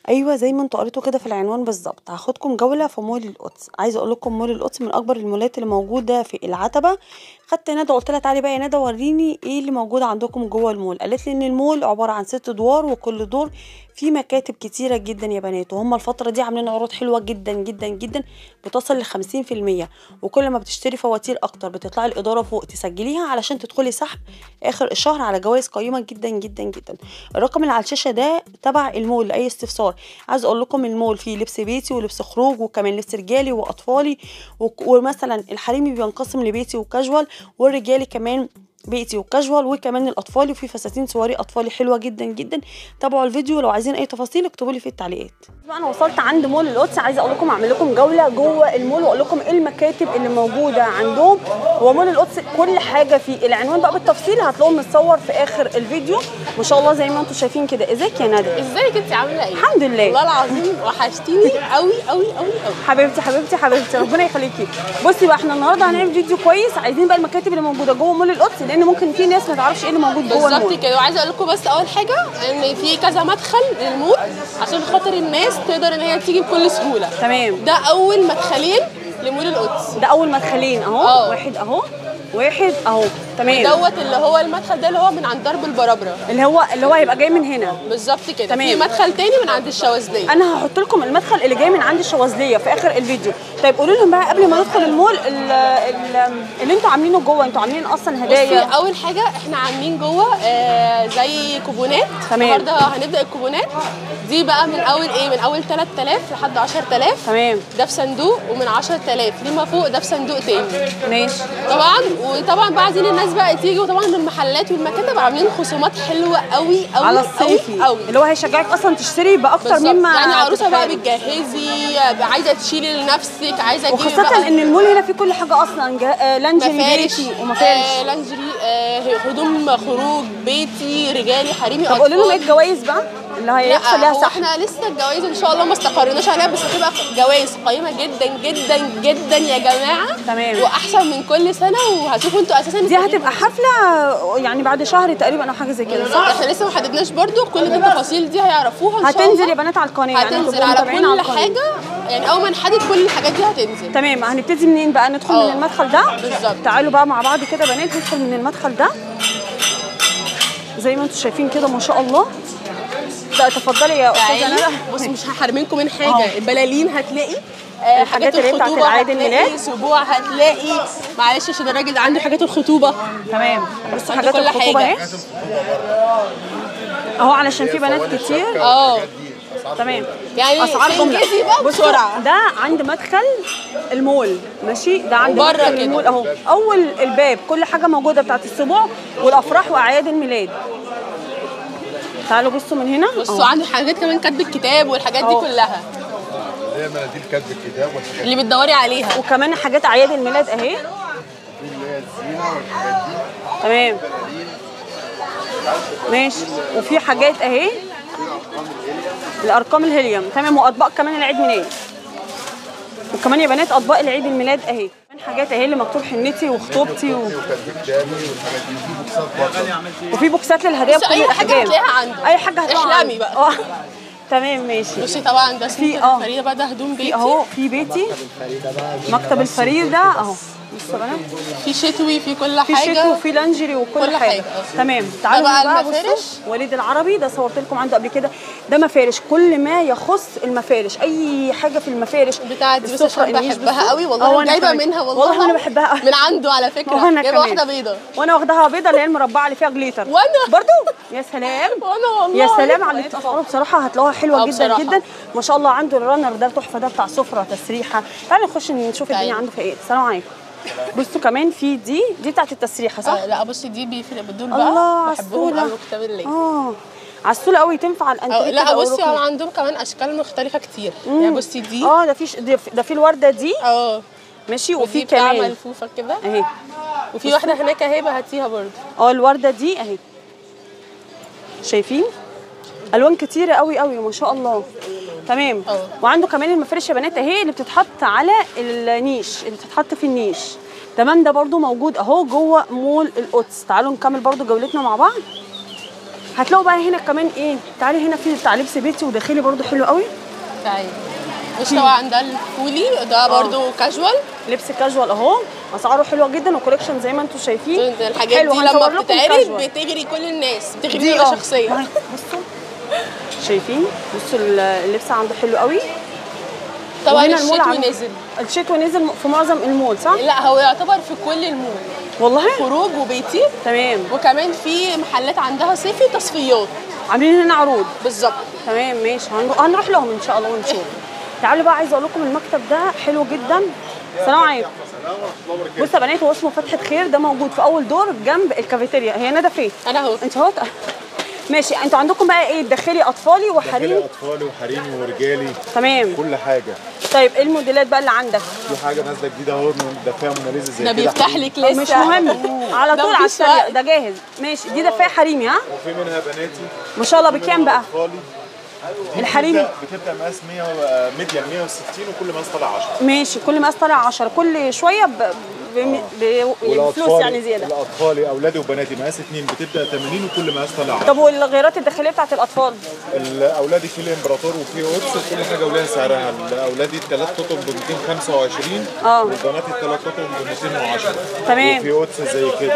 ايوه زي ما انتوا قريتوا كده في العنوان بالظبط هاخدكم جوله في مول القدس عايزه اقول لكم مول القدس من اكبر المولات اللي موجوده في العتبه خدت ندى قلت لها تعالي بقى يا ندى وريني ايه اللي موجود عندكم جوه المول قالت لي ان المول عباره عن ست ادوار وكل دور فيه مكاتب كتيره جدا يا بنات وهم الفتره دي عاملين عروض حلوه جدا جدا جدا بتصل ل 50% وكل ما بتشتري فواتير اكتر بتطلعي الاداره فوق تسجليها علشان تدخلي سحب اخر الشهر على جوائز قيمه جدا جدا جدا الرقم اللي على الشاشه ده تبع المول لاي استفسار عايز اقول لكم المول فيه لبس بيتي ولبس خروج وكمان لبس رجالي واطفالي وك- ومثلا الحريمي بينقسم لبيتي وكاجوال والرجالي كمان بيتي وكاجوال وكمان الاطفالي وفي فساتين سواري اطفالي حلوه جدا جدا تابعوا الفيديو لو عايزين اي تفاصيل اكتبوا لي في التعليقات بقى انا وصلت عند مول القدس عايزه اقول لكم اعمل لكم جوله جوه المول واقول لكم ايه المكاتب اللي موجوده عندهم هو مول القدس كل حاجه فيه العنوان بقى بالتفصيل هتلاقوه متصور في اخر الفيديو ما شاء الله زي ما انتم شايفين كده ازيك يا ندى ازيك انت عامله ايه الحمد لله. والله العظيم وحشتيني قوي قوي قوي قوي حبيبتي حبيبتي حبيبتي ربنا يخليكي بصي بقى احنا النهارده هنعمل فيديو كويس عايزين بقى المكاتب اللي موجوده جوه مول القدس لان ممكن في ناس ما تعرفش ايه اللي موجود جوه بالظبط المول كده وعايزه اقول لكم بس اول حاجه ان في كذا مدخل للمول عشان خاطر الناس تقدر ان هي تيجي بكل سهوله تمام ده اول مدخلين لمول القدس ده اول مدخلين اهو اه. واحد اهو واحد اهو تمام دوت اللي هو المدخل ده اللي هو من عند درب البرابره اللي هو اللي هو هيبقى جاي من هنا بالظبط كده تمام. في مدخل تاني من عند الشواذليه انا هحط لكم المدخل اللي جاي من عند الشواذليه في اخر الفيديو طيب قولوا لهم بقى قبل ما ندخل المول ال- ال- اللي انتوا عاملينه جوه انتوا عاملين اصلا بصي هدايا اول حاجه احنا عاملين جوه آه زي كوبونات تمام. النهارده هنبدا الكوبونات دي بقى من اول ايه من اول 3000 لحد 10000 تمام ده في صندوق ومن 10000 لما فوق ده في صندوق تاني ماشي طبعا وطبعا بقى عايزين الناس بقى تيجي وطبعا المحلات والمكاتب عاملين خصومات حلوه قوي قوي على قوي الصيفي قوي اللي هو هيشجعك اصلا تشتري باكتر بالظبط. مما يعني عروسه بقى تتخيل. بتجهزي عايزه تشيلي لنفسك عايزه تجيبي وخاصة بقى ان المول هنا فيه كل حاجة اصلا جا- آه، لانجري مفارش بيتي ومفارش آه لانجري آه هدوم خروج بيتي رجالي حريمي طب قولوا لهم ايه أطفال. الجوائز بقى اللي هيحصل ليها لا هو سحب احنا لسه الجوائز ان شاء الله ما استقرناش عليها بس هتبقى جوائز قيمه جدا جدا جدا يا جماعه تمام. واحسن من كل سنه وهتشوفوا انتوا اساسا دي هتبقى حفلة يعني بعد شهر تقريبا او حاجة زي كده صح؟ احنا لسه ما حددناش برضو كل دي التفاصيل دي هيعرفوها ان شاء الله هتنزل يا بنات على القناة يعني هتنزل هتبقوا على متابعين كل على القناة حاجه يعني اول ما نحدد كل الحاجات دي هتنزل تمام هنبتدي منين بقى ندخل اه. من المدخل ده بالظبط. تعالوا بقى مع بعض كده بنات ندخل من المدخل ده زي ما انتم شايفين كده ما شاء الله لا اتفضلي يا استاذه تعالي ندى بص مش هحرمنكم من اه. حاجه البلالين هتلاقي آه، الحاجات حاجات اللي هي بتاعت الخطوبه العيد هتلاقي الميلاد. سبوع هتلاقي معلش عشان الراجل عنده حاجات الخطوبه تمام بصوا عنده حاجات كل الخطوبه حاجة. اهي اهو علشان في بنات كتير اه تمام يعني اسعار جمله تنجزي بقى بصوا بسرعه ده عند مدخل المول ماشي ده عند بره مدخل كده. المول اهو اول الباب كل حاجه موجوده بتاعت السبوع والافراح واعياد الميلاد تعالوا بصوا من هنا بصوا أهو. عنده حاجات كمان كاتب الكتاب والحاجات دي اه. كلها اللي هي مناديل كتب الكتاب والحاجات اللي بتدوري عليها وكمان حاجات اعياد الميلاد اهي دي اللي هي الزينه والحاجات دي تمام ماشي وفي حاجات اهي الارقام الهيليوم تمام واطباق كمان العيد ميلاد وكمان يا بنات اطباق العيد الميلاد اهي كمان حاجات اهي اللي مكتوب حنتي وخطوبتي و... وكتب كتابي والحاجات دي في بوكسات برضه وفي بوكسات للهدايا بصي، بكل أي حاجة الأحجام. هتلاقيها عنده. اي حاجه هتلاقيها احلمي عنده. بقى. اه تمام ماشي بصي طبعا ده في- سنتر اه. الفريده بقى ده هدوم في بيتي اهو في بيتي مكتب الفرير ده اهو بصوا يا بنات في شتوي في كل في حاجه شتوي وفي لانجري وكل كل حاجه, حاجة أصلاً. تمام تعالوا بقى هنا بقى المفارش. بصوا وليد العربي ده صورت لكم عنده قبل كده ده مفارش كل ما يخص المفارش اي حاجه في المفارش بتاعت دي بس السفرة عشان النيش بحبها بصوا. قوي اه والله وأنا جايبه كمان. منها والله والله انا بحبها قوي من عنده على فكره وانا جايبه كمان واحده بيضه وانا واخداها بيضه اللي هي المربعه اللي فيها جليتر وأنا. برضو يا سلام وانا والله يا سلام على اللي اسعاره بصراحه هتلاقوها حلوه اه جدا بصراحة. جدا ما شاء الله عنده الرانر ده تحفه ده بتاع سفره تسريحه تعالوا نخش نشوف الدنيا تعالي. عنده في ايه السلام عليكم بصوا كمان في دي دي بتاعت التسريحه صح آه لا بصي دي بيفرق بالدول بقى الله بحبهم عسولة. قوي كتاب الليل اه عسوله قوي تنفع على أو الانتريه لا كده بصي أو هم الركن. عندهم كمان اشكال مختلفه كتير يعني بصي دي اه ده في ش- ده في- ده في الورده دي اه ماشي وفي وفي بتاع كمان ملفوفه كده اهي وفي واحده هناك اهي بقى هاتيها برضه اه الورده دي اهي شايفين الوان كتيره قوي قوي ما شاء الله تمام اه. وعنده كمان المفارش يا بنات اهي اللي بتتحط على النيش اللي بتتحط في النيش تمام ده برضو موجود اهو جوه مول القدس تعالوا نكمل برضو جولتنا مع بعض هتلاقوا بقى هنا كمان ايه تعالي هنا في بتاع لبس بيتي وداخلي برضو حلو قوي تعالي مش طبعا ده الفولي ده برضو كاجوال لبس كاجوال اهو اسعاره حلوه جدا وكوليكشن زي ما انتم شايفين الحاجات حلو، دي هنصور لما لكم بتتعرض كاجوال. بتغري كل الناس بتغري دي انا اه شخصيا معاك. بصوا شايفين بصوا ال- اللبس عنده حلو قوي طبعا وهنا المول الشتوي عامل- نزل الشتوي نزل في معظم المول صح لا هو يعتبر في كل المول والله خروج وبيتي تمام وكمان في محلات عندها صيفي تصفيات عاملين هنا عروض بالظبط تمام ماشي هنروح, هنروح لهم ان شاء الله ونشوف تعالوا بقى عايزه اقول لكم المكتب ده حلو جدا سلام عليكم بصوا يا بنات هو اسمه فتحة خير ده موجود في اول دور جنب الكافيتيريا هي ندى فين انا اهو انت اهو ماشي انتوا عندكم بقى ايه داخلي اطفالي داخلي وحريم اطفالي وحريمي ورجالي تمام كل حاجه طيب ايه الموديلات بقى اللي عندك في حاجه نازله جديده اهو ده فيها موناليزا زي ده كده بيفتح حريمي. لك لسه مش مهم على ده طول على مفيش السريع وقت. ده جاهز ماشي دي دفايه حريمي ها وفي منها بناتي ما شاء الله بكام بقى اطفالي دي الحريمي؟ بتبدأ- بتبدا مقاس 100 ميديم 160 وكل مقاس طالع 10 ماشي كل مقاس طالع 10 كل شويه ب... ب... ب... بفلوس يعني زياده الاطفال اولادي وبناتي مقاس 2 بتبدا 80 وكل مقاس طالع 10 طب والغيارات الداخليه بتاعت الاطفال الاولادي في الامبراطور وفي قدس وكل حاجه وليها سعرها الاولادي الثلاث قطن ب 225 اه. والبنات الثلاث قطن ب 210 تمام. وفي قدس زي كده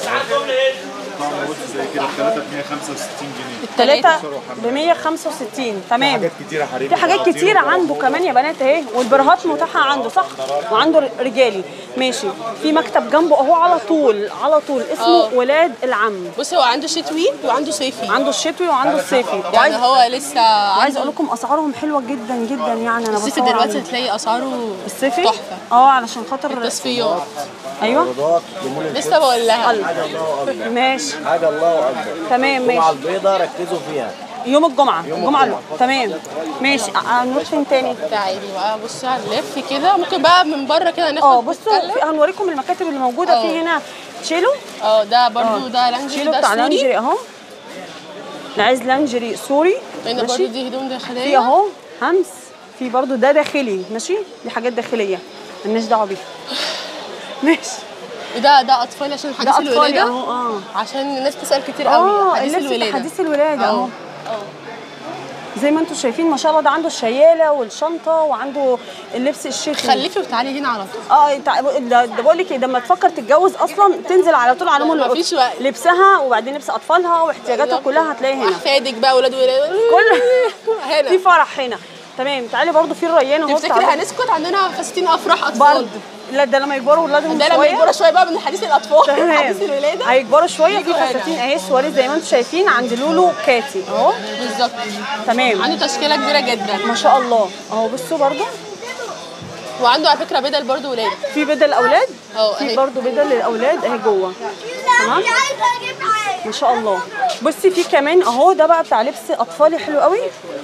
طعم قدس زي كده الثلاثه ب 165 جنيه ثلاثة ب 165 في تمام حاجات كتيره حريمي في حاجات كتيرة عنده كمان يا بنات اهي والبرهات متاحة عنده صح؟ وعنده رجالي ماشي في مكتب جنبه اهو على طول على طول اسمه اه. ولاد العم بصي هو عنده شتوي وعنده صيفي عنده الشتوي وعنده الصيفي يعني وعايز هو لسه عايز عنده اقول لكم اسعارهم حلوه جدا جدا يعني انا الصيفي بصور دلوقتي عليه. هتلاقي اسعاره الصيفي تحفه اه علشان خاطر التصفيات ايوه لسه بقول لها ماشي حاجه الله اكبر تمام الجمعه ماشي البيضاء ركزوا فيها يوم الجمعه الجمعه اللي- تمام ماشي آه، هنروح فين تاني تعالي بقى بصي هنلف كده ممكن بقى من بره كده ناخد اه بصوا نتكلم. في- هنوريكم المكاتب اللي موجوده اه. في هنا تشيلو اه ده برضو ده لانجري تشيلو ده بتاع سوري لانجري اهو اللي عايز لانجري سوري هنا برضو ماشي دي هدوم في داخليه اهو همس في برضو ده داخلي ماشي دي حاجات داخليه مالناش دعوه بيها ماشي وده ده اطفال عشان ده حديث اطفالي الولاده اهو اه عشان الناس بتسال كتير قوي اه حديث اللبس الولاده حديث الولاده اهو اه زي ما انتم شايفين ما شاء الله ده عنده الشياله والشنطه وعنده اللبس الشتوي خلفي وتعالي هنا على طول اه تع- ده, ده بقول لك ايه لما تفكر تتجوز اصلا تنزل على طول على مول القدس. مفيش وقت. لبسها وبعدين لبس اطفالها واحتياجاتها كلها هتلاقي هنا احفادك بقى ولاد ولاد كل هنا في فرح هنا تمام تعالي برضو في الريان اهو تفتكري بتاع- هنسكت عندنا فساتين افراح اطفال برضه لا ده لما يكبروا ولادهم ده لما شويه يكبروا شويه بقى من حديث الاطفال تمام حديث الولاده هيكبروا شويه في يجوا هنا. فساتين اهي سواري زي ما انتم شايفين عند لولو كاتي اهو بالظبط تمام عنده تشكيله كبيره جدا ما شاء الله اهو بصوا برضو وعنده على فكره بدل برضو ولاد في بدل اولاد اه، في اهي. برضو بدل للاولاد اهي جوه تمام ما شاء الله بصي في كمان اهو ده بقى بتاع لبس اطفالي حلو قوي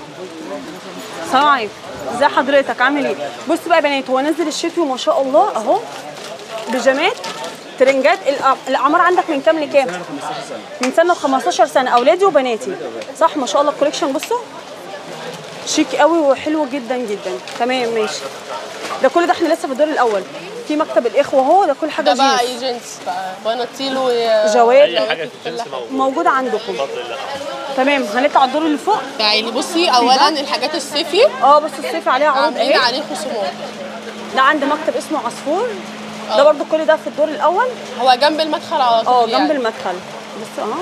السلام عليكم ازي حضرتك عامل ايه بص بقى يا بنات هو نزل الشتوي ما شاء الله اهو بيجامات ترنجات الأ- الاعمار عندك من كام لكام من سنه ل 15 سنه اولادي وبناتي صح ما شاء الله الكوليكشن بصوا شيك قوي وحلو جدا جدا تمام ماشي ده كل ده احنا لسه في الدور الاول في مكتب الاخوه اهو ده كل حاجه ده بقى جينز اي جنس بقى بناطيل و جواد حاجه في موجوده عندكم تمام هنطلع الدور اللي فوق تعالي بصي اولا الحاجات الصيفي اه بص الصيف عليها عروض عاملين اهي عليه خصومات ده عند مكتب اسمه عصفور ده اه. برضو كل ده في الدور الاول هو جنب المدخل على طول اه جنب يعني. المدخل بص اهو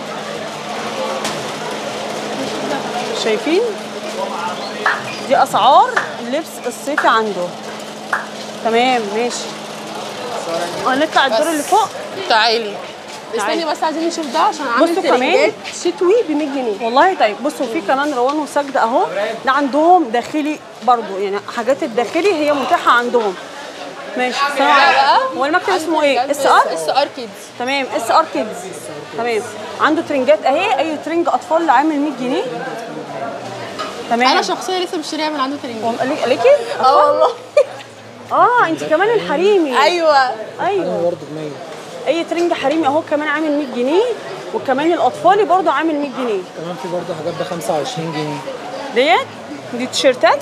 شايفين دي اسعار اللبس الصيفي عنده تمام ماشي هنطلع الدور اللي فوق تعالي تعالي. استني بس عايزين نشوف ده عشان عامل بصوا كمان. ترنجات شتوي ب 100 جنيه والله طيب بصوا في كمان روان وسجد اهو ده عندهم داخلي برضو يعني حاجات الداخلي هي متاحه عندهم ماشي ده بقى هو المكتب اسمه ايه اس ار اس ار كيدز تمام اس ار كيدز تمام عنده ترنجات اهي اي ترنج اطفال عامل 100 جنيه تمام انا شخصيا لسه مشتريها من عنده ترنجات وم- ليك- ليكي اه والله اه انت كمان الحريمي ايوه ايوه برضه ب 100 اي ترنج حريمي اهو كمان عامل 100 جنيه وكمان الاطفالي برضو عامل 100 جنيه كمان في برضه حاجات ب 25 جنيه ديت دي تيشيرتات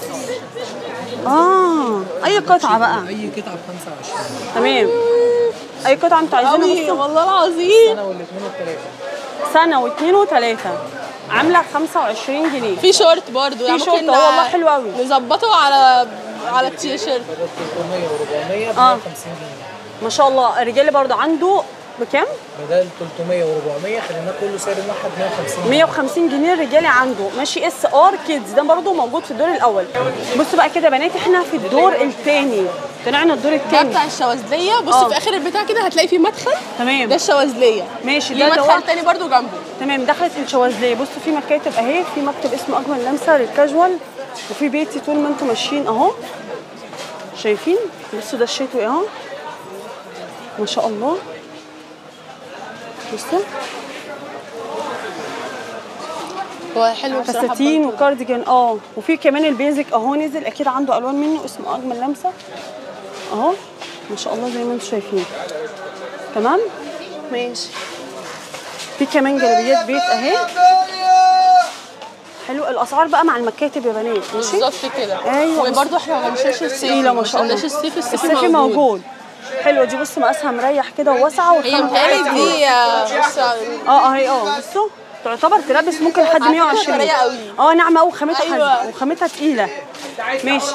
اه اي قطعه بقى اي قطعه ب 25 تمام اي قطعه انتوا عايزينها قوي بصوا والله العظيم انا والاثنين والثلاثه سنه واثنين وثلاثه عامله 25 جنيه في شورت برضو يعني في شورت، ممكن اه والله حلو قوي. نظبطه على على التيشيرت بدل 300 و400 ب آه. 150 جنيه ما شاء الله الرجالي برضو عنده بكام بدل 300 و400 خليناه كله سعر واحد 150 جنيه 150 جنيه الرجالي عنده ماشي اس ار كيدز ده برضو موجود في الدور الاول بصوا بقى كده يا بنات احنا في الدور الثاني طلعنا الدور ده الثاني بتاع الشواذليه بص اه. في اخر البتاع كده هتلاقي فيه مدخل تمام ده الشواذليه ماشي ليه ده مدخل دوت تاني برضو جنبه تمام دخلت الشواذليه بصوا في مكاتب اهي في مكتب اسمه اجمل لمسه للكاجوال وفي بيتي طول ما انتم ماشيين اهو شايفين بصوا ده الشتوي اهو ما شاء الله بصوا هو حلو بصراحه فساتين برضو. وكارديجان اه وفي كمان البيزك اهو نزل اكيد عنده الوان منه اسمه اجمل لمسه اهو ما شاء الله زي ما انتم شايفين تمام ماشي في كمان جلابيات بيت اهي حلو الاسعار بقى مع المكاتب يا بنات ماشي بالظبط كده أيوة. وبرضه احنا ما بنشيلش الصيف تقيله ما شاء الله بنشيلش الصيف الصيف الصيفي موجود حلوه دي بصوا مقاسها مريح كده وواسعه هي والخامه متهيألي بتاعتها دي آه، بص اه اه هي اه بصوا تعتبر تلبس ممكن لحد على فكرة 120 طرية قوي. اه ناعمه قوي وخامتها أيوة. حلوه وخامتها تقيله ماشي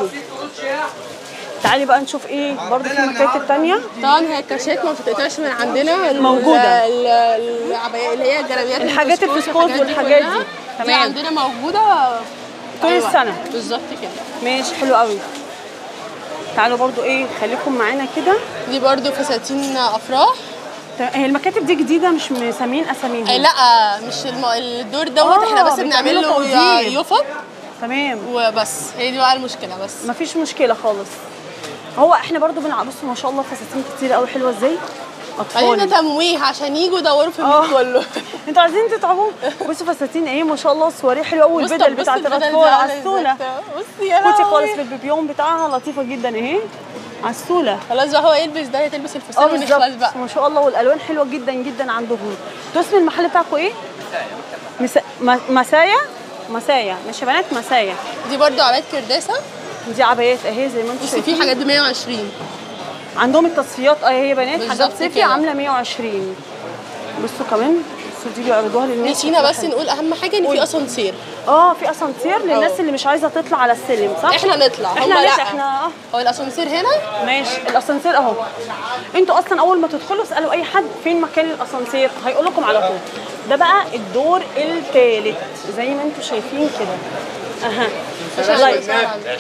تعالي بقى نشوف ايه برضه في مكاتب تانية طبعا هي الكاشات ما بتتقطعش من عندنا ال- موجودة. ال- ال- العباية اللي هي الجلابيات الحاجات الفسكوس الفسكوس والحاجات دي. كلها، دي تمام. عندنا موجودة طول أيوة، السنة. بالظبط كده ماشي حلو قوي تعالوا برضه ايه خليكم معانا كده دي برضو فساتين افراح تمام. هي المكاتب دي جديده مش مسمين أي اساميهم لا مش الم... الدور دوت آه، احنا بس بتعملوا بنعمل له توزيع. يفط تمام وبس هي دي بقى المشكله بس مفيش مشكله خالص هو احنا برضو بنلعب بصوا ما شاء الله فساتين كتير قوي حلوه ازاي علينا اطفال تمويه عشان يجوا يدوروا في آه. البيت كله انتوا عايزين تتعبوا بصوا فساتين ايه ما شاء الله سواريه حلوه قوي بص والبدل طب بص بتاعت البدل دي الاطفال عاملة عسوله إزاي. بصي يا كوتي لهوي. خالص بالبيبيون بتاعها لطيفه جدا اهي عسوله خلاص بقى هو يلبس ده هي تلبس اه الفستان ونخلص بقى بالظبط ما شاء الله والالوان حلوه جدا جدا عندهم انتوا اسم المحل بتاعكم ايه؟ مسا... م- مسايا مسايا مش يا بنات مسايا دي برضو عباية كرداسه دي عبايات اهي زي ما انتم بس شايفين في حاجات ب 120 عندهم التصفيات اه هي بنات بالظبط حاجات صيفي كده. عامله 120 بصوا كمان بصوا دي بيعرضوها للناس نسينا شكلها بس حلو. نقول اهم حاجه ان في اسانسير اه في اسانسير للناس اه. اللي مش عايزه تطلع على السلم صح؟ احنا نطلع احنا هم لا لا احنا اه هو الاسانسير هنا ماشي الاسانسير اهو انتوا اصلا اول ما تدخلوا اسالوا اي حد فين مكان الاسانسير هيقول لكم على طول ده بقى الدور الثالث زي ما انتوا شايفين كده اها لايف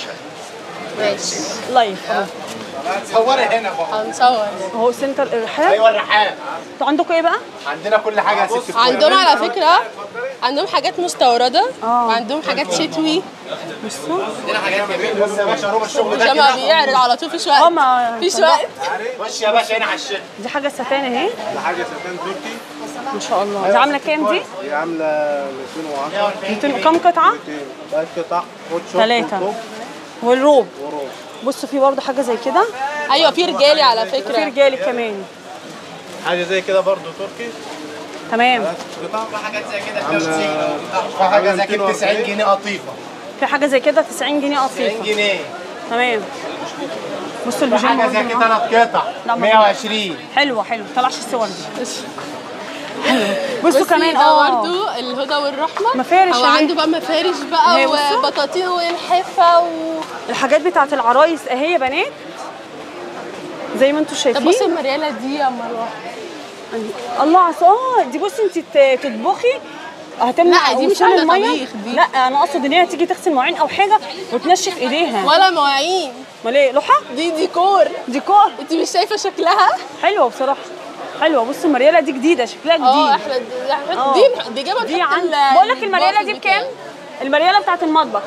ماشي لايف اهو صوري هنا بقى هنصور اهو سنتر الرحاب ايوه الرحاب انتوا عندكم ايه بقى؟ عندنا كل حاجه يا ست الكل. عندهم على فكره عندهم حاجات مستورده اه. وعندهم حاجات شتوي بصوا عندنا حاجات جميله بص يا باشا روب الشغل ده جماعه كده بيعرض على طول فيش اه وقت ما فيش وقت خش يا باشا هنا على الشغل دي حاجه ستان اهي ده حاجه ستان تركي ما شاء الله دي عامله كام دي؟ دي عامله 210 200 كام قطعه؟ ثلاث قطع فوت شوب ثلاثة. وتوب والروب وروب بصوا في برضه حاجه زي كده ايوه في رجالي على في فكره رجالي كمان حاجه زي كده برضو تركي تمام قطع في حاجات زي كده عامله في حاجه زي كده 90 جنيه قطيفه في حاجه زي كده 90 جنيه 90 قطيفه جنيه تمام بصوا في البيجامه حاجه زي برضه كده معاها. ثلاث قطع لا، ما- 120 حلوه حلوه طلعش الصور دي بصوا بصي كمان ده اه برضو الهدى والرحمه مفارش هو اهي. عنده بقى مفارش بقى هي بصوا. وبطاطين والحفه و... الحاجات بتاعت العرايس اهي يا بنات زي ما انتم طب شايفين بصي المرياله دي يا مروه الله عسى اه دي بصي انت ت- تطبخي هتمنع لا، دي مش وصول عاملة الميه طبيخ دي. لا انا اقصد ان هي تيجي تغسل مواعين او حاجه وتنشف ايديها ولا مواعين امال ايه لوحه دي ديكور ديكور انت مش شايفه شكلها حلوه بصراحه حلوه بصوا المرياله دي جديده شكلها اه جديد احنا دي, احنا اه. دي دي جابت دي عند بقول لك المرياله دي بكام المرياله بتاعت المطبخ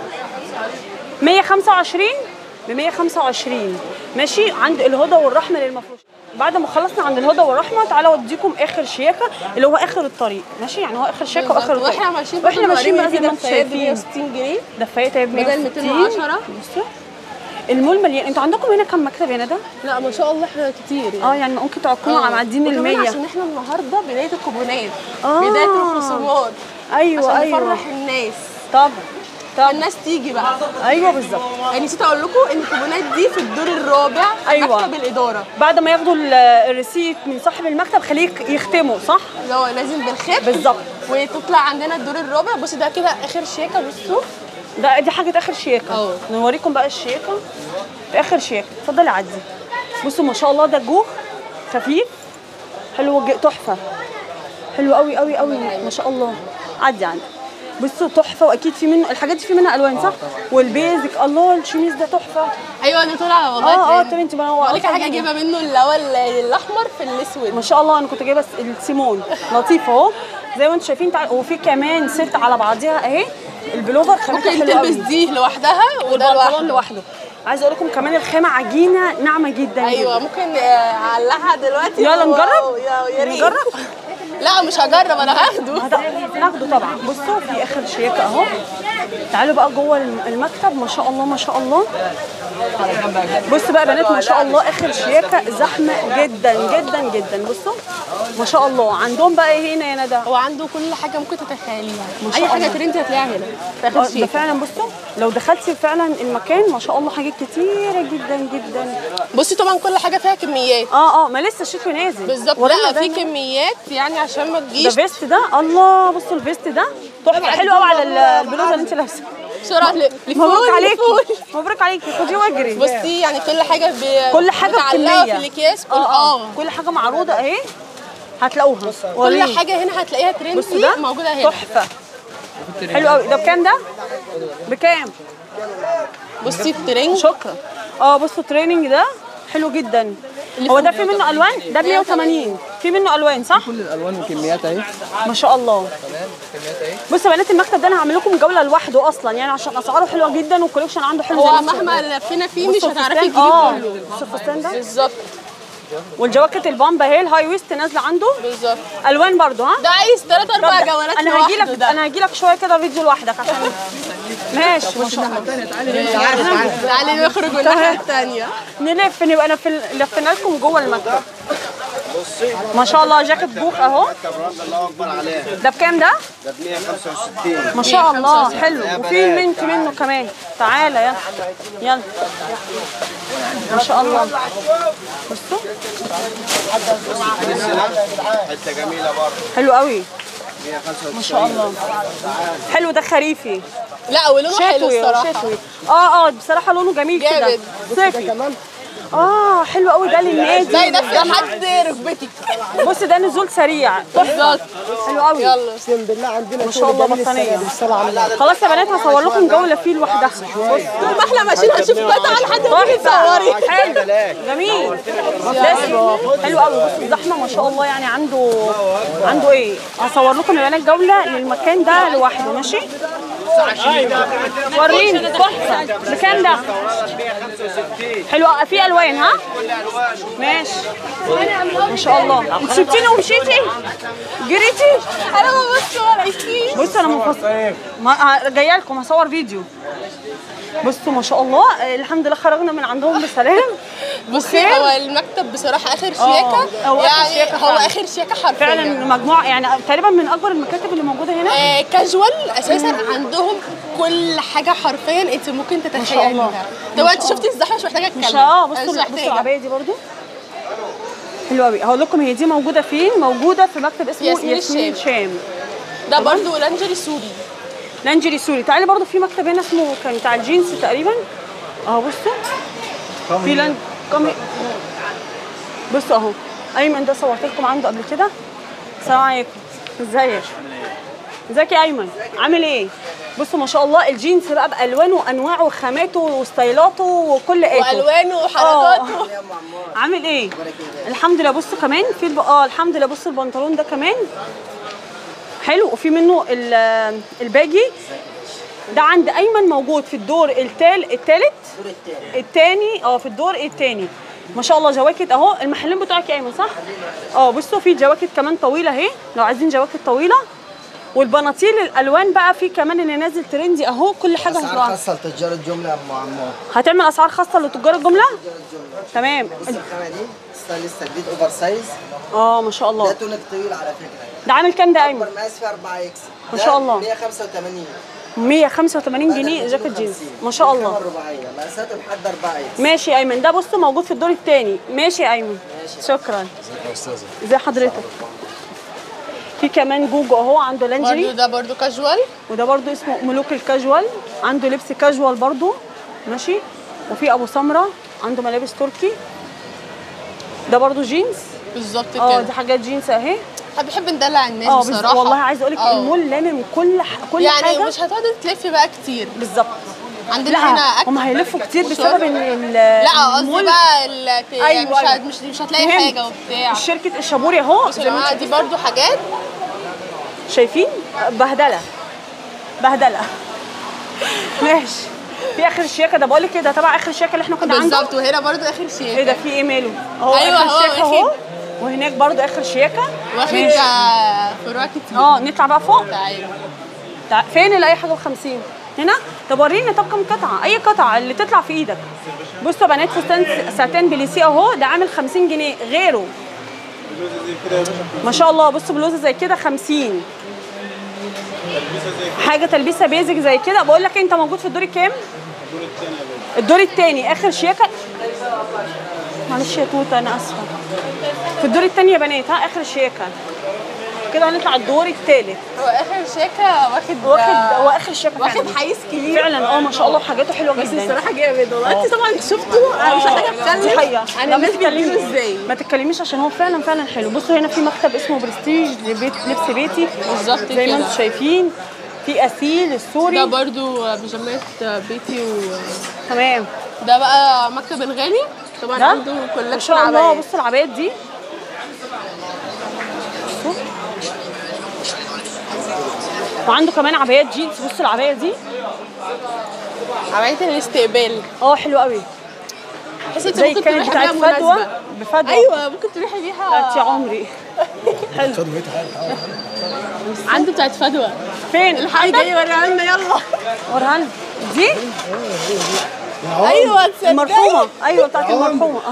125 ب 125 ماشي عند الهدى والرحمه للمفروش بعد ما خلصنا عند الهدى والرحمه تعالوا اوديكم اخر شياكه اللي هو اخر الطريق ماشي يعني هو اخر شياكه واخر الطريق واحنا ماشيين واحنا ماشيين بقى زي ما انتم ب شايفين 160 جنيه دفايات هي ب بدل 160 210. بصوا المول مليان انتوا عندكم هنا كام مكتب يا ندى؟ لا ما شاء الله احنا كتير اه يعني ممكن تكونوا معديين ال وكمان 100 عشان احنا النهارده بدايه الكوبونات آه. بدايه الخصومات ايوه عشان ايوه نفرح الناس طب طب الناس تيجي بقى ايوه بالظبط يعني نسيت اقول لكم ان الكوبونات دي في الدور الرابع في أيوة. مكتب الاداره بعد ما ياخدوا ال- الريسيت من صاحب المكتب خليه يختموا صح؟ اللي هو لازم بالخط بالظبط وتطلع عندنا الدور الرابع بصي ده كده اخر شياكه بصوا ده دي حاجه اخر شياكه اه. نوريكم بقى الشياكه في اخر شياكه اتفضلي عدي بصوا ما شاء الله ده جوه خفيف حلو ج- تحفه حلو قوي قوي قوي ما شاء الله عدي عدي بصوا تحفه واكيد في منه الحاجات دي في منها الوان صح والبيزك الله الشميز ده تحفه ايوه انا طالعه والله اه اه ترند. طب انت ما هو بقول لك أصلاً حاجه جايبه منه اللي هو ال- الاحمر في الاسود ما شاء الله انا كنت جايبه السيمون لطيف اهو زي ما انتم شايفين تعال وفي كمان ست على بعضيها اهي البلوفر خامتها ممكن حلوه تلبس قوي دي لوحدها وده والبنطلون لوحده لوحده عايزه اقول لكم كمان الخامه عجينه ناعمه جدا ايوه جدا. ممكن آه، اعلقها دلوقتي يلا و- نجرب؟ يا يا ريت نجرب لا مش هجرب انا هاخده هت- ناخده طبعا بصوا في اخر شياكه اهو تعالوا بقى جوه الم- المكتب ما شاء الله ما شاء الله بصوا بقى بنات ما شاء الله اخر شياكه زحمه جدا جدا جدا بصوا ما شاء الله عندهم بقى ايه هنا يا ندى هو عنده كل حاجه ممكن تتخيليها ما شاء اي حاجه الله. ترند هتلاقيها هنا في آه، اخر ده شيء فعلا بصوا لو دخلتي فعلا المكان ما شاء الله حاجات كتيره جدا جدا بصي طبعا كل حاجه فيها كميات اه اه ما لسه الشتوي نازل بالظبط ورانا لا في دايماً. كميات يعني عشان ما ده تجيش فيست ده الله بصوا الفيست ده تحفه حلو قوي على ال- البلوزه اللي انت لابسه بسرعه ل- لفول مبروك عليكي لفول. مبروك عليكي خدي واجري بصي يعني كل حاجه ب... كل حاجه متعلقة بكميه في الاكياس كل اه اه اه كل حاجه معروضه اهي هتلاقوها كل وريني. حاجه هنا هتلاقيها بصوا ترندي ده موجوده هنا تحفه حلو قوي ده بكام ده بكام بصي الترنج شكرا اه بصوا التريننج ده حلو جدا هو ده في منه الوان ده ب 180 في منه الوان صح كل الالوان وكميات اهي ما شاء الله بصوا يا بنات المكتب ده انا هعمل لكم جوله لوحده اصلا يعني عشان اسعاره حلوه جدا والكوليكشن عنده حلو هو زي ما مهما لفينا فيه مش بصوا هتعرفي الفستان- تجيبيه اه كله بصوا الفستان ده بالظبط والجواكت البامبا هي الهاي ويست نازله عنده بالظبط الوان برضو ها ده عايز ثلاث اربع طب جولات انا هاجي لوحده لك ده انا هاجي لك شويه كده فيديو لوحدك عشان ماشي ما شاء الله تعالي نخرج من الناحيه الثانيه نلف نبقى انا في لفينا لكم جوه المكتب ما شاء الله جاكيت بوخ اهو الله اكبر عليها ده بكام ده؟ ده ب 165 ما شاء الله حلو وفي المنت منه كمان تعالى يلا يلا ما شاء الله بصوا حته جميله برضه حلو قوي 195 ما شاء الله حلو ده خريفي لا ولونه حلو شتوي الصراحه شتوي اه اه بصراحه لونه جميل كده جامد. صيفي اه حلو قوي ده للنادي ده يدفي لحد ركبتك بص ده نزول سريع بالظبط حلو قوي يلا اقسم بالله عندنا ما شاء الله بطانيه بالصلاه على النبي خلاص يا بنات هصور لكم جوله فيه لوحدها بص طول ما احنا ماشيين هنشوف قطعه لحد ما تيجي تصوري تحفه حلو جميل لازم حلو قوي بصوا الزحمه ما شاء الله يعني عنده عنده ايه هصور لكم يا بنات جوله للمكان ده لوحده ماشي وريني تحفه بكام ده حلو في الوان ها ماشي ما شاء الله انت سبتيني ومشيتي جريتي انا ما بص ولا يكفي بص انا منفصل ما جايه لكم هصور فيديو بصوا ما شاء الله آه، الحمد لله خرجنا من عندهم بسلام بصي هو المكتب بصراحه اخر شياكه هو آخر يعني شياكة هو فعلا. اخر شياكه حرفيا فعلا مجموعه يعني تقريبا من اكبر المكاتب اللي موجوده هنا آه كاجوال اساسا عندهم كل حاجه حرفيا انت ممكن تتخيليها الله. طب انت شفتي الزحمه مش محتاجه اتكلم مش اه أنا بصوا مش بصوا محتاجة. العبايه دي برضو حلوه قوي هقول لكم هي دي موجوده فين موجوده في مكتب اسمه ياسمين ياسمين الشام. شام ده برضو لانجري سوري لانجري سوري تعالي برضو في مكتب هنا اسمه كان بتاع الجينز تقريبا اهو بصوا في لان كامي بصوا اهو ايمن ده صورت لكم عنده قبل كده السلام عليكم ازيك ازيك يا ايمن عامل ايه بصوا ما شاء الله الجينز بقى بالوانه وانواعه وخاماته وستايلاته وكل ايه والوانه وحركاته عامل ايه الحمد لله بصوا كمان في الب... اه الحمد لله بصوا البنطلون ده كمان حلو وفي منه ال- الباجي ده عند ايمن موجود في الدور التال التالت التاني اه في الدور التاني ما شاء الله جواكت اهو المحلين بتوعك يا ايمن صح اه بصوا في جواكت كمان طويله اهي لو عايزين جواكت طويله والبناطيل الالوان بقى في كمان اللي نازل ترندي اهو كل حاجه اسعار هتلاقوها خاصه لتجار الجمله يا ام عمار هتعمل اسعار خاصه لتجار الجمله تمام بص الخامه دي ستايلس جديد اوفر سايز اه ما شاء ده الله تونك طويل على فكره ده عامل كام ده يا ايمن اكبر مقاس فيه 4 اكس ما شاء الله. 185 185 جنيه جاكيت جينز ما شاء الله الرباعيه مقاساته لحد 4 اكس ماشي يا ايمن ده بصوا موجود في الدور الثاني ماشي يا ايمن شكرا ازي حضرتك في كمان جوجو اهو عنده برضو لانجري ده برضو كاجوال وده برضو اسمه ملوك الكاجوال عنده لبس كاجوال برضو ماشي وفي ابو سمره عنده ملابس تركي ده برضو جينز بالظبط اه كده دي حاجات جينز اهي احنا بنحب ندلع الناس اه بس بصراحه والله عايزه اقول لك اه. المول لامم كل ح... كل يعني حاجه مش هتقعدي تلفي بقى كتير بالظبط عندنا هنا لا اكل هم هيلفوا كتير وشرب. بسبب ان ال- لا قصدي المول بقى ال- يعني أيوة، مش أيوة. هت- مش مش هتلاقي فهمت. حاجه وبتاع شركه الشابوري اهو بصوا زي يا ما جماعه انتم دي برضو حاجات شايفين بهدله بهدله ماشي في اخر الشياكه ده بقول لك كده تبع اخر الشياكه اللي احنا كنا عنده بالظبط وهنا برضو اخر شيء ايه ده في ايه ماله اهو أيوة، اخر هو الشياكه واخد. اهو وهناك برضو اخر شياكه واخد ماشي. آه، فروع كتير اه نطلع بقى فوق تعالى تع- فين اللي اي حاجه ب 50 هنا طب وريني طب كم قطعه اي قطعه اللي تطلع في ايدك بصوا يا بنات فستان س- ساتان بليسي اهو ده عامل 50 جنيه غيره ما شاء الله بصوا بلوزه زي كده 50 حاجه تلبيسه بيزك زي كده بقول لك انت موجود في الدور الكام الدور الثاني اخر شياكه معلش يا توته انا اسفه في الدور الثاني يا بنات ها اخر شياكه كده هنطلع الدور الثالث هو اخر شيكه واخد واخد هو اخر شياكه واخد فعلاً. حيز كبير فعلا اه ما شاء الله حاجاته حلوه بس جدا الصراحه جامد والله انت طبعا شفتوا انا مش محتاجه دي اتكلم حقيقة عن لا، ما الناس تتكلميش. بيجيبوا ازاي ما تتكلميش عشان هو فعلا فعلا حلو بصوا هنا في مكتب اسمه برستيج لبيت لبس بيتي بالظبط زي ما كده. انتم شايفين في اسيل ده السوري برضو بيجامات بيتي وده تمام بقى مكتب الغالي طبعا ده عنده ما كولكشن شاء الله عبايات بصوا العبايات دي بصوا. وعنده كمان عبايات جينز بصوا العبايه دي عباية الاستقبال اه حلوه قوي تحسي انت زي ممكن كانت تروحي بتاعت بيها فدوى مناسبة بفدوى ايوه ممكن تروحي بتاعت يا بيها عمري حلو عنده بتاعت فدوى فين الحاجة جاي وريها لنا يلا وريها لنا. دي ايوه تصدقي المرحومة ايوه بتاعت المرحومة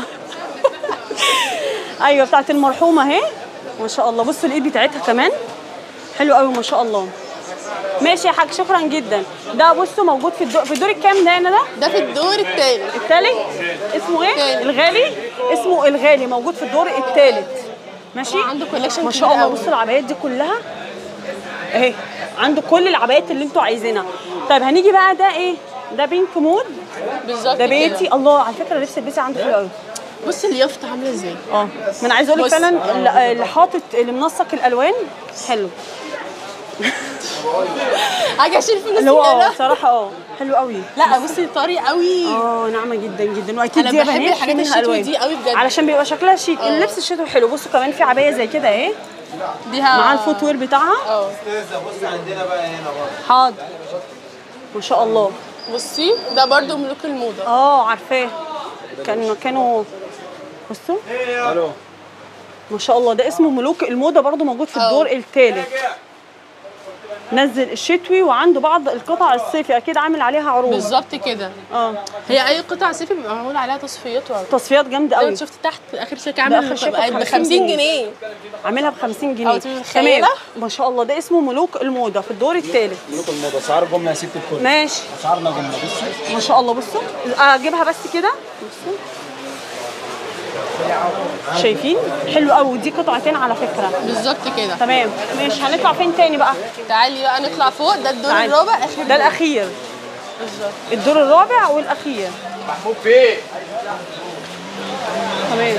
ايوه بتاعت المرحومة اهي ما شاء الله بصوا الايد بتاعتها كمان حلو قوي ما شاء الله ماشي يا حاج شكرا جدا ده بصوا موجود في الدور في الدور الكام ده هنا ده ده في الدور الثالث التالت اسمه ايه التالت. الغالي اسمه الغالي موجود في الدور التالت ماشي عنده collection ما كبير شاء الله قوي. بصوا العبايات دي كلها اهي عنده كل العبايات اللي انتوا عايزينها طيب هنيجي بقى ده ايه ده بينك مود بالظبط ده كده. بيتي الله على فكره لبس البيتي عنده حلو قوي بص اليافطة عاملة ازاي اه ما انا عايزه اقول لك بص. فعلا اللي- اللي حاطط اللي منسق الالوان حلو حاجة اشيل فلوسي اللي هو اه هنا بصراحه اه حلو قوي لا بصي طري قوي اه ناعمه جدا جدا واكيد أنا دي يا بحب بنات في الحاجات منها الشتوي الوان دي قوي بجد. علشان بيبقى شكلها شيك اللبس الشتوي حلو بصوا كمان في عبايه زي كده اهي دي مع الفوت وير بتاعها اه بص عندنا بقى هنا برضه حاضر ما شاء الله بصي ده برضو ملوك الموضة اه عارفاه كانوا كانوا بصوا الو ما شاء الله ده اسمه ملوك الموضه برضو موجود في اه. الدور الثالث نزل الشتوي وعنده بعض القطع الصيفي اكيد عامل عليها عروض بالظبط كده اه هي اي قطعة صيفي بيبقى معمول عليها تصفيات وعروض تصفيات جامده لو قوي شفت تحت اخر شيك ده عامل آخر شيك ب ب 50 جنيه. جنيه عاملها ب 50 جنيه أو أنت متخيلة؟ تمام ما شاء الله ده اسمه ملوك الموضه في الدور الثالث ملوك الموضه اسعار جمله يا ست الكل ماشي اسعارنا جمله بصي ما شاء الله بصوا اجيبها بس كده بصوا شايفين حلو قوي دي قطعتين على فكره بالظبط كده تمام ماشي هنطلع فين تاني بقى تعالي بقى نطلع فوق ده الدور تعالي. الرابع اخر ده الاخير بالظبط الدور الرابع والاخير محبوب فين تمام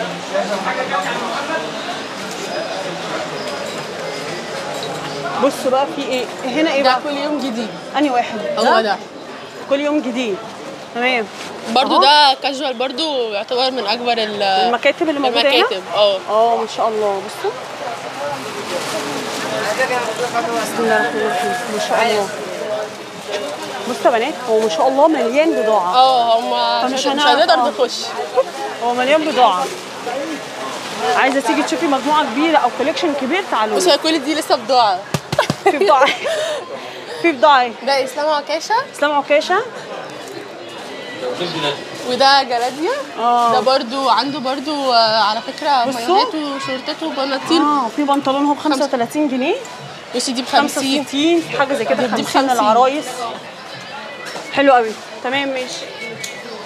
بصوا بقى في ايه هنا ايه ده بقى كل يوم جديد انهي واحد هو ده كل يوم جديد تمام برضو أهو. ده كاجوال برضو يعتبر من اكبر ال- المكاتب اللي موجوده هنا المكاتب اه اه ما شاء الله بصوا بسم الله الرحمن الرحيم ما شاء الله بصوا يا بنات هو ما شاء الله مليان بضاعه اه هما فمش مش مش هنعرف- هنقدر آه. نخش هو مليان بضاعه عايزه تيجي تشوفي مجموعه كبيره او كوليكشن كبير تعالوا بص هي كل دي لسه بضاعة في بضاعه في بضاعه ده اسلام عكاشة اسلام عكاشه وده جلاديا اه. ده برضو عنده برضو آه، على فكرة بصوا. مايوهات وشورتات وبناطيل اه وفي بنطلون هو ب 35 جنيه بصي دي ب 50 65 حاجه زي كده دي ب 50 50. العرايس حلو قوي تمام ماشي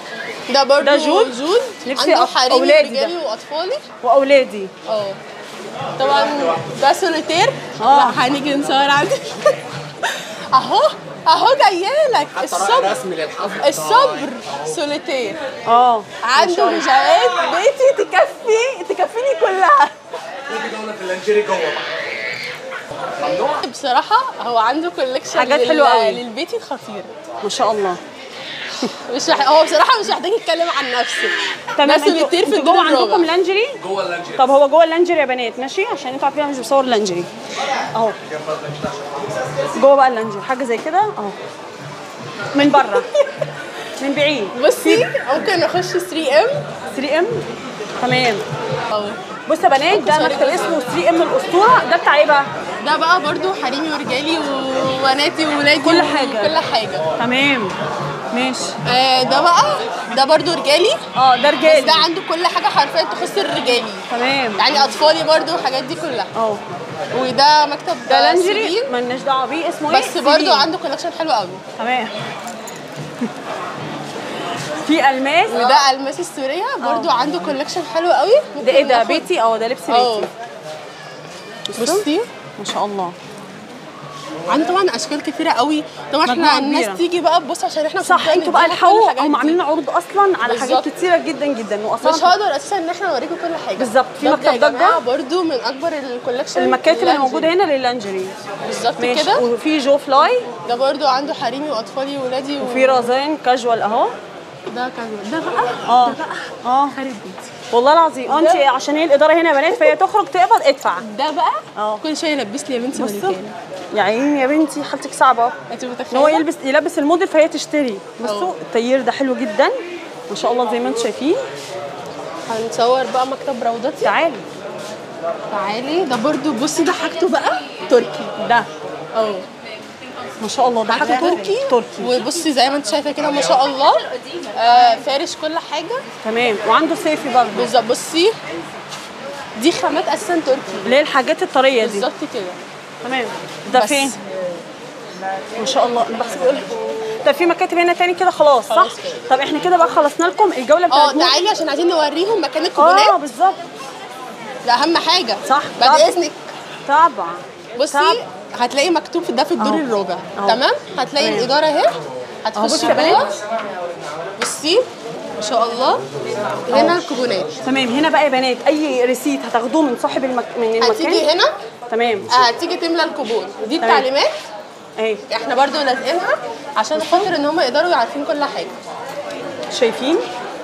ده برضو ده جود؟ جود نفسي عنده أط- حريمي أولادي ده. ورجالي واطفالي واولادي اه طبعا ده سوليتير آه. لا هنيجي نصور عندي اهو اهو جايالك الصبر رسم للحظ الصبر سوليتير اه عنده بيجامات بيتي تكفي تكفيني كلها في اللانجيري جوه بصراحة هو عنده كولكشن حاجات حلوة قوي. للبيتي خطير ما شاء الله مش مح... هو بصراحة مش محتاج يتكلم عن نفسه تمام ده انتوا سوليتير في انتوا الدور جوه عندكم الرابع لانجري جوه اللانجيري طب هو جوه اللانجري يا بنات ماشي عشان انتوا عارفين انا مش بصور لانجري اهو جوه بقى اللانجري حاجه زي كده اهو من بره من بعيد بصي ممكن نخش 3 ام 3 ام تمام أهو. بص يا بنات ده سوري. مكتب اسمه 3 ام الاسطوره ده بتاع ايه بقى؟ ده بقى برضو حريمي ورجالي وبناتي وولادي كل و- حاجة. كل حاجة تمام ماشي آه ده بقى ده برضو رجالي اه ده بس رجالي ده عنده كل حاجة حرفيا تخص الرجالي تمام يعني أطفالي برضو الحاجات دي كلها اهو وده مكتب ده لانجري سيرين، مالناش دعوه بيه اسمه ايه؟ بس سيرين. برضو عنده كولكشن حلو قوي تمام في الماس وده الماس السورية برضو عنده كولكشن حلو قوي ده ايه ده ممكن بيتي اه ده لبس اه بيتي بصي ما شاء الله عنده طبعا اشكال كتيره قوي طبعا مجموعة احنا الناس كبيرة. تيجي بقى تبص عشان احنا صح بنبدأ انتوا بقى نديها كل الحقوا الحاجات هم دي. عاملين عروض اصلا على حاجات بالظبط. كتيره جدا جدا مش واصلا هقدر اساسا ان احنا نوريكم كل حاجه بالظبط. في ده مكتب يا جماعة ضجة. برضو من اكبر الكولكشن المكاتب اللي اللانجري. موجوده هنا لللانجري بالظبط ماشي كده وفي جو فلاي ده برضو عنده حريمي واطفالي وولادي و... وفي رازين كاجوال اهو ده كان ده بقى اه ده بقى اه خارج بيتي والله العظيم اه انت عشان هي الاداره هنا يا بنات فهي تخرج تقبض ادفع ده بقى اه. كل شويه يلبس لي يا بنتي بصوا مانيكان يا عيني يا بنتي حالتك صعبه انت ان هو متخيله يلبس يلبس الموديل فهي تشتري بصوا اه. التيير ده حلو جدا ما شاء الله زي ما انتم شايفين هنصور بقى مكتب روضتي تعالي تعالي ده برضو بصي ده حاجته بقى تركي ده اه ما شاء الله ده حاجه حاجه تركي تركي وبصي زي ما انت شايفه كده ما شاء الله آه فارش كل حاجه تمام وعنده صيفي برضه بالظبط بصي دي خامات اساسا تركي اللي هي الحاجات الطريه دي بالظبط كده تمام ده بس. فين ما شاء الله انا بحسب اقول ده في مكاتب هنا تاني كده خلاص صح خلاص كده. طب احنا كده بقى خلصنا لكم الجوله اه بتاعت مول- تعالي عشان عايزين نوريهم مكان اه الكوبونات بالظبط ده اهم حاجه صح، بعد طبعا. اذنك طبعا بصي طب. هتلاقي مكتوب في ده في الدور أهو. الرابع أهو. تمام هتلاقي تمام. الاداره اهي أهو بصي هتخشي يا جوه بنات. بصي ما شاء الله هنا الكوبونات تمام هنا بقى يا بنات اي ريسيت هتاخدوه من صاحب المك... من هتيجي المكان هنا تمام هتيجي تملى الكوبون دي تمام. التعليمات اهي احنا برضو لازقينها عشان خاطر ان هم يقدروا عارفين كل حاجه شايفين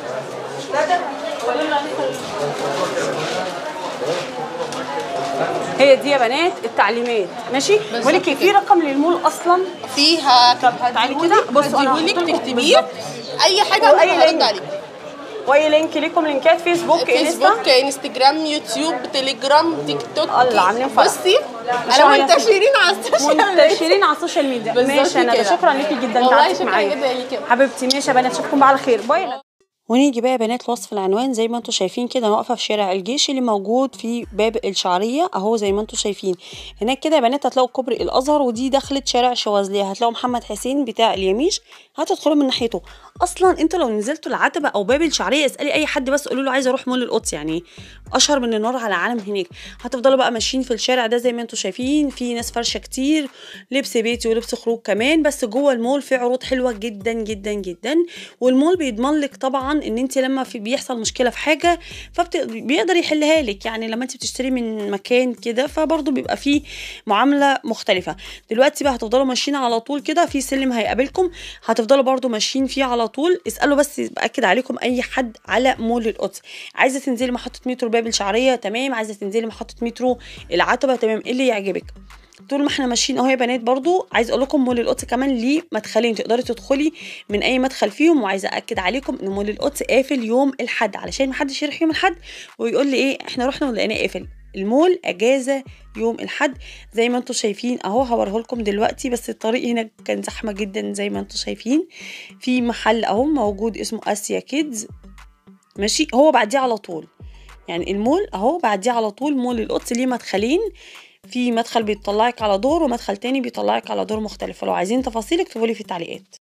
هي دي يا بنات التعليمات ماشي بالظبط بقول لك إيه، في كده. رقم للمول اصلا فيها طب تعالي كده بصوا انا هديهولك هحط لكم تكتبيه بالظبط. اي حاجه وأي انا هرد لينك. عليك واي لينك ليكم لينكات فيسبوك انستا فيسبوك انستجرام يوتيوب تليجرام تيك توك الله، عاملين فرح. بصي ما شاء الله انا يا منتشرين على السوشيال ميديا منتشرين على السوشيال ميديا بالظبط ماشي انا كده. شكرا ليكي جدا والله تعبتك شكرا معايا جدا ليكي. حبيبتي ماشي يا بنات اشوفكم بقى على خير باي ونيجي بقى يا بنات لوصف العنوان زي ما انتم شايفين كده أنا واقفه في شارع الجيش اللي موجود في باب الشعريه اهو زي ما انتم شايفين هناك كده يا بنات هتلاقوا كوبري الازهر ودي دخلت شارع شواذليه هتلاقوا محمد حسين بتاع اليميش هتدخلوا من ناحيته اصلا انتوا لو نزلتوا العتبه او باب الشعريه اسالي اي حد بس قولوا له عايزه اروح مول القدس يعني اشهر من النار على العالم هناك هتفضلوا بقى ماشيين في الشارع ده زي ما انتم شايفين في ناس فرشه كتير لبس بيتي ولبس خروج كمان بس جوه المول في عروض حلوه جدا جدا جدا والمول بيضمن لك طبعا ان انت لما في بيحصل مشكله في حاجه فبيقدر يحلها لك يعني لما انت بتشتري من مكان كده فبرضه بيبقى فيه معامله مختلفه دلوقتي بقى هتفضلوا ماشيين على طول كده في سلم هيقابلكم هتفضلوا برضه ماشيين فيه على طول اسالوا بس باكد عليكم اي حد على مول القدس عايزه تنزلي محطه مترو باب الشعريه تمام عايزه تنزلي محطه مترو العتبه تمام ايه اللي يعجبك طول ما احنا ماشيين اهو يا بنات برضو عايز اقول لكم مول القدس كمان ليه مدخلين تقدري تدخلي من اي مدخل فيهم وعايزه اكد عليكم ان مول القدس قافل يوم الاحد علشان محدش يروح يوم الاحد ويقول لي ايه احنا رحنا ولقيناه قافل المول اجازه يوم الاحد زي ما انتم شايفين اهو هوريه لكم دلوقتي بس الطريق هنا كان زحمه جدا زي ما انتم شايفين في محل اهو موجود اسمه اسيا كيدز ماشي هو بعديه على طول يعني المول اهو بعديه على طول مول القدس ليه مدخلين في مدخل بيطلعك على دور ومدخل تاني بيطلعك على دور مختلف فلو عايزين تفاصيل اكتبوا لي في التعليقات